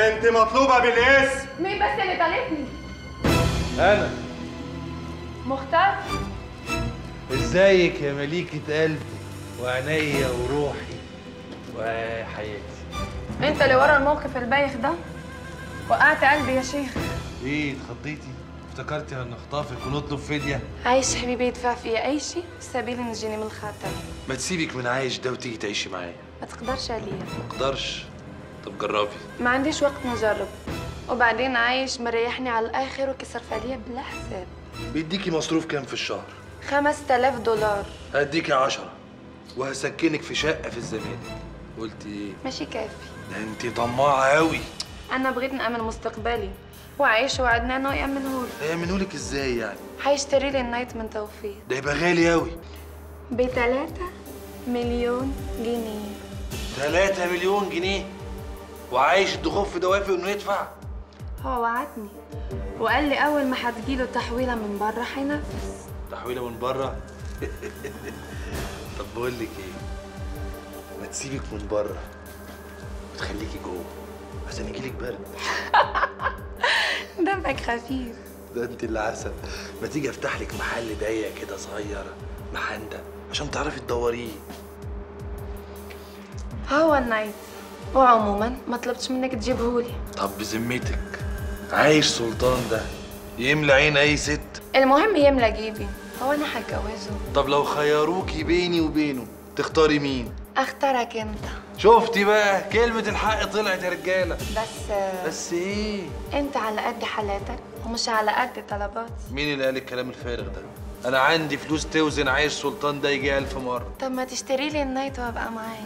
انت مطلوبه بالاسم مين بس اللي طالبني انا مختار ازيك يا مليكة قلبي وعينيا وروحي وحياتي انت اللي ورا الموقف البايخ ده وقعت قلبي يا شيخ ايه اتخضيتي افتكرتي هنخطفك ونطلب فدية عايش حبيبي يدفع فيا اي شيء سبيل نجيني من الخطر ما تسيبك من عايش ده وتيجي تعيشي معايا ما تقدرش عليا ما اقدرش طب جربي ما عنديش وقت نجرب وبعدين عايش مريحني على الاخر وكسرف عليا بلا حساب بيديكي مصروف كام في الشهر 5000 دولار هديكي عشرة وهسكنك في شقة في الزمان قلت ايه ماشي كافي ده انت طماعة قوي انا بغيت نامن مستقبلي وعايش وعدنا انه يامنهولي هيعملولك ازاي يعني هيشتري لي النايت من توفيق ده يبقى غالي قوي بتلاتة مليون جنيه 3 مليون جنيه وعايش الدخوف في دوافع انه يدفع هو وعدني وقال لي اول ما هتجيله تحويله من بره هينفذ تحويله من بره طب بقول لك ايه ما تسيبك من بره وتخليكي جوه عشان يجيلك برد دمك خفيف ده انت اللي عسل ما تيجي افتح لك محل ضيق كده صغير محندق عشان تعرفي تدوريه هو النايت وعموما ما طلبتش منك تجيبهولي طب بذمتك عايش سلطان ده يملى عين اي ست المهم يملى جيبي هو انا هتجوزه طب لو خيروكي بيني وبينه تختاري مين اختارك انت شفتي بقى كلمة الحق طلعت يا رجالة بس بس ايه انت على قد حالاتك ومش على قد طلباتي مين اللي قال الكلام الفارغ ده انا عندي فلوس توزن عايش سلطان ده يجي ألف مرة طب ما تشتري لي النايت وابقى معاك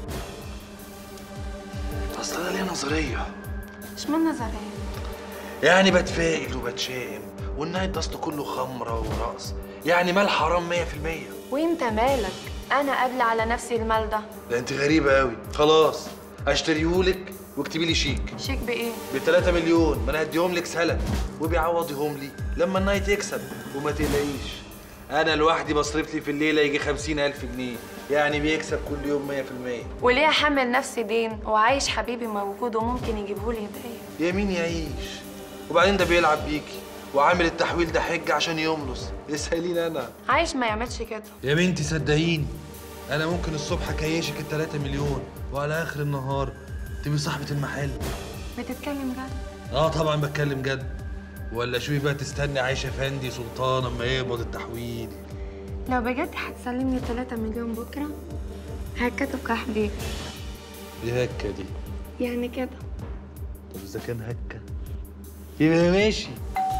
اصل انا ليا نظرية مش من نظريه يعني بتفائل وبتشائم والنايت ده اصله كله خمرة ورقص يعني مال حرام 100% وانت مالك انا قابله على نفسي المال ده ده انت غريبة قوي خلاص هشتريهولك واكتبي لي شيك شيك بايه ب 3 مليون ما انا هديهم لك سلف وبيعوضيهم لي لما النايت يكسب وما تقلقيش انا لوحدي بصرف لي في الليله يجي 50000 جنيه يعني بيكسب كل يوم 100% وليه احمل نفسي دين وعايش حبيبي موجود وممكن يجيبهولي هديه يا مين يعيش وبعدين ده بيلعب بيكي وعامل التحويل ده حجه عشان يملص اساليني انا عايش ما يعملش كده يا بنتي صدقيني انا ممكن الصبح اكيشك ال 3 مليون وعلى اخر النهار تبقي صاحبه المحل بتتكلم جد اه طبعا بتكلم جد ولا شوفي بقى تستني عايشه فندي سلطان اما يقبض التحويل لو بجد هتسلمني 3 مليون بكره هكتب حبيبي دي هكه دي يعني كده طب اذا كان هكه يبقى ماشي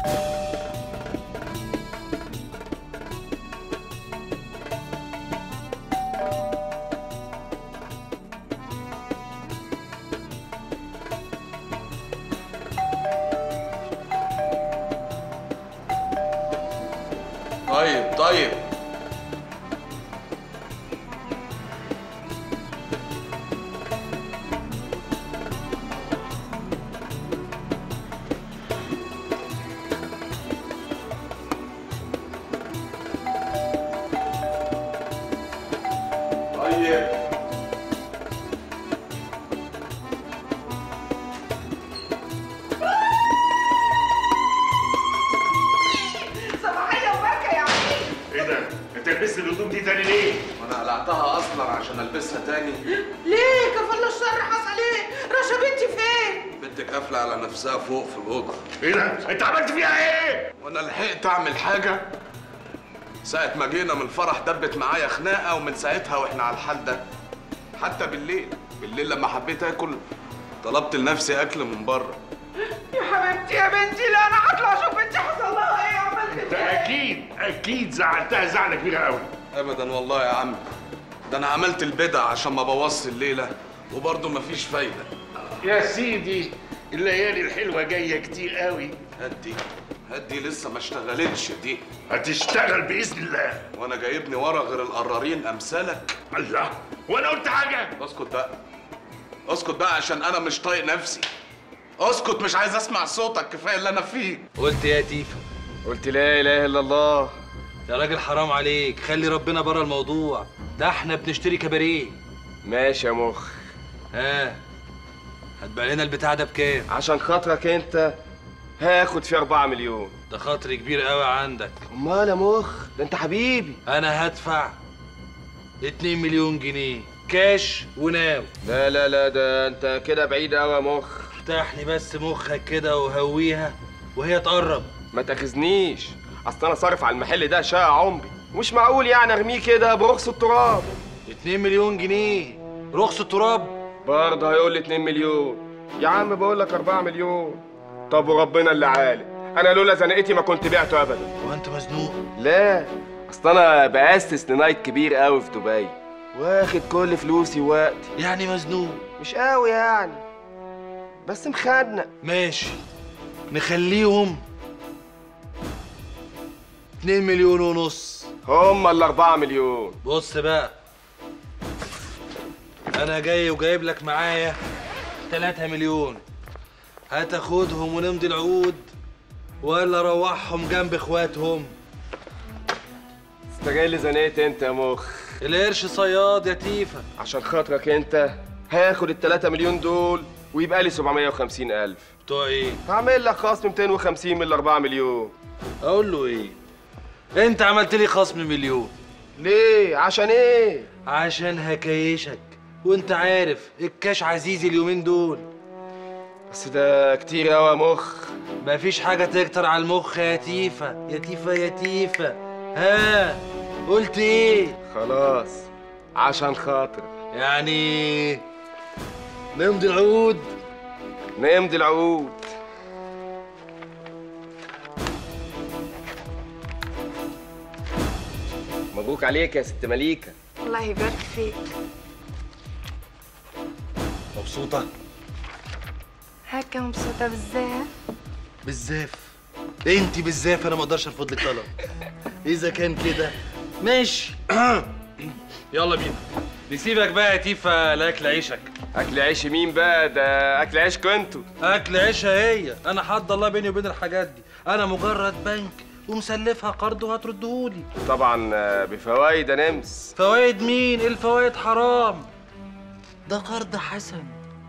طيب طيب طيب صباحية وبركة يا عمي ايه ده؟ انت لبست الهدوم دي تاني ليه؟ وانا قلعتها اصلا عشان البسها تاني ليه كفل الشر حصل ايه رشا بنتي فين بنتك قافله على نفسها فوق في الاوضه ايه ده؟ انت عملت فيها ايه؟ وانا لحقت اعمل حاجه ساعة ما جينا من الفرح دبت معايا خناقة ومن ساعتها واحنا على الحال ده حتى بالليل بالليل لما حبيت اكل طلبت لنفسي اكل من بره يا حبيبتي يا بنتي لا انا هطلع اشوف بنتي حصل لها ايه عملت انت اكيد اكيد زعلتها زعلة كبيرة قوي ابدا والله يا عم ده انا عملت البدع عشان ما بوظش الليلة وبرضه مفيش فايدة يا سيدي الليالي الحلوة جاية كتير قوي هدي هدي لسه ما اشتغلتش دي هتشتغل بإذن الله وانا جايبني ورا غير القرارين امثالك الله وانا قلت حاجة اسكت بقى اسكت بقى عشان انا مش طايق نفسي اسكت مش عايز اسمع صوتك كفايه اللي انا فيه قلت يا تيفا قلت لا اله الا الله يا راجل حرام عليك خلي ربنا بره الموضوع ده احنا بنشتري كباريه ماشي يا مخ ها هتبيع لنا البتاع ده بكام عشان خاطرك انت هاخد فيه 4 مليون ده خاطر كبير قوي عندك امال يا مخ ده انت حبيبي انا هدفع 2 مليون جنيه كاش وناو لا لا لا ده انت كده بعيد قوي يا مخ افتح لي بس مخك كده وهويها وهي تقرب ما تاخذنيش اصل انا صارف على المحل ده شقه عمري مش معقول يعني ارميه كده برخص التراب 2 مليون جنيه رخص التراب برضه هيقول لي 2 مليون يا عم بقول لك 4 مليون طب وربنا اللي عالم انا لولا زنقتي ما كنت بعته ابدا وانت مزنوق لا اصل انا باسس لنايت كبير قوي في دبي واخد كل فلوسي ووقتي يعني مزنوق مش قوي يعني بس مخنق ماشي نخليهم 2 مليون ونص هما ال 4 مليون بص بقى انا جاي وجايب لك معايا 3 مليون هتاخدهم ونمضي العقود ولا روحهم جنب اخواتهم استغل زنقتي انت يا مخ القرش صياد يا تيفا عشان خاطرك انت هاخد ال 3 مليون دول ويبقى لي 750 الف بتوع ايه هعمل لك خصم 250 من ال 4 مليون اقول له ايه انت عملت لي خصم مليون ليه عشان ايه عشان هكيشك وانت عارف الكاش عزيزي اليومين دول بس ده كتير قوي يا مخ مفيش حاجة تكتر على المخ يا تيفا يا تيفا يا تيفا ها قلت ايه خلاص عشان خاطر يعني نمضي العقود نمضي العقود مبروك عليك يا ست مليكة الله يبارك فيك مبسوطة هكا مبسوطة بزاف بالزاف انت بالزاف انا ما اقدرش ارفض لك طلب اذا كان كده ماشي يلا بينا نسيبك بقى يا تيفا لاكل عيشك اكل عيش مين بقى ده اكل عيش كنتوا اكل عيشها هي انا حد الله بيني وبين الحاجات دي انا مجرد بنك ومسلفها قرض وهتردهولي طبعا آه، بفوايد يا نمس فوائد مين الفوائد حرام ده قرض حسن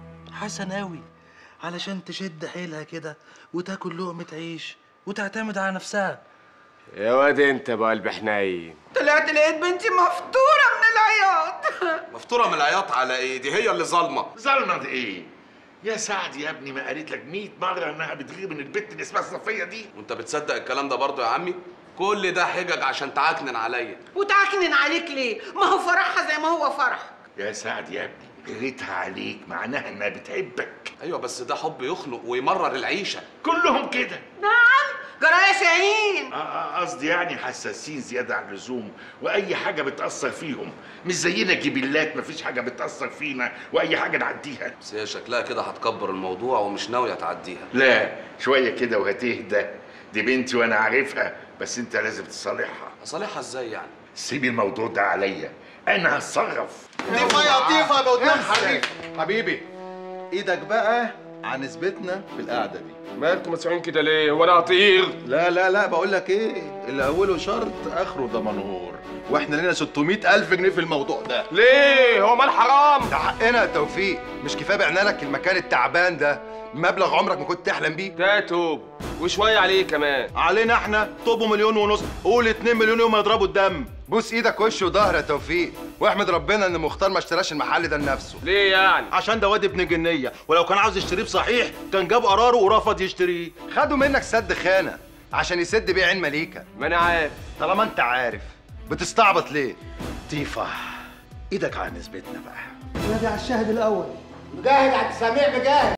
حسن قوي علشان تشد حيلها كده وتاكل لقمة عيش وتعتمد على نفسها يا واد انت بقى قلب حنين طلعت لقيت بنتي مفطورة من العياط مفطوره من العياط على ايه دي هي اللي ظالمه ظلمة ايه؟ يا سعد يا ابني ما قالت لك 100 مرة انها بتغير من البت اللي اسمها صفية دي وانت بتصدق الكلام ده برضه يا عمي كل ده حجج عشان تعكنن عليا وتعكنن عليك ليه؟ ما هو فرحها زي ما هو فرح يا سعد يا ابني غيرتها عليك معناها انها بتحبك ايوه بس ده حب يخنق ويمرر العيشه كلهم كده نعم جرايه شاهين آه، آه، قصدي يعني حساسين زيادة عن اللزوم وأي حاجة بتأثر فيهم مش زينا جبلات مفيش حاجة بتأثر فينا وأي حاجة نعديها بس هي شكلها كده هتكبر الموضوع ومش ناويه تعديها لا شوية كده وهتهدى دي بنتي وأنا عارفها بس أنت لازم تصالحها اصالحها ازاي يعني سيب الموضوع ده عليا أنا هتصرف طيفة يا طيفة يا قدام حبيبي حبيبي ايدك بقى عن نسبتنا في القعدة دي مالكم مسعين كده ليه هو انا هطير لا لا لا بقول لك ايه اللي اوله شرط اخره ضمنهور واحنا لنا 600 الف جنيه في الموضوع ده ليه هو مال حرام ده حقنا يا توفيق مش كفايه بعنا لك المكان التعبان ده مبلغ عمرك ما كنت تحلم بيه ده توب وشوية عليه كمان علينا احنا طوبه مليون ونص قول 2 مليون يوم يضربوا الدم بوس ايدك وش وظهر يا توفيق واحمد ربنا ان مختار ما اشتراش المحل ده لنفسه ليه يعني عشان ده واد ابن جنيه ولو كان عاوز يشتريه بصحيح كان جاب قراره ورفض يشتريه خدوا منك سد خانه عشان يسد بيه عين مليكه ما انا عارف طالما انت عارف بتستعبط ليه طيفه ايدك على نسبتنا بقى نادي على الشاهد الاول مجاهد عبد السميع مجاهد